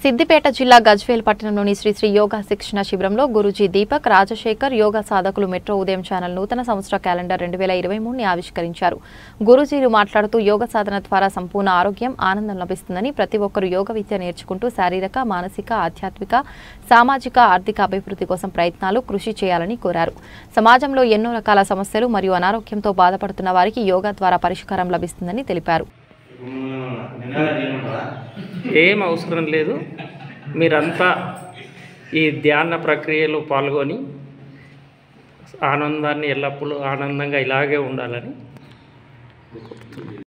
సిద్దిపేట జిల్లా గజ్వేల్ పట్టణంలోని శ్రీ శ్రీ యోగా శిక్షణ శిబిరంలో గురూజీ దీపక్ రాజశేఖర్ యోగా సాధకులు మెట్రో ఉదయం ఛానల్ నూతన సంవత్సర క్యాలెండర్ రెండు వేల ఇరవై మూడుని ఆవిష్కరించారు గురూజీలు మాట్లాడుతూ యోగ సాధన ద్వారా సంపూర్ణ ఆరోగ్యం ఆనందం లభిస్తుందని ప్రతి ఒక్కరూ యోగ విద్య నేర్చుకుంటూ శారీరక మానసిక ఆధ్యాత్మిక సామాజిక ఆర్థిక అభివృద్ధి కోసం ప్రయత్నాలు కృషి చేయాలని కోరారు సమాజంలో ఎన్నో రకాల సమస్యలు మరియు అనారోగ్యంతో బాధపడుతున్న వారికి యోగా ద్వారా పరిష్కారం లభిస్తుందని తెలిపారు ఏం అవసరం లేదు మీరంతా ఈ ధ్యాన ప్రక్రియలో పాల్గొని ఆనందాన్ని ఎల్లప్పుడూ ఆనందంగా ఇలాగే ఉండాలని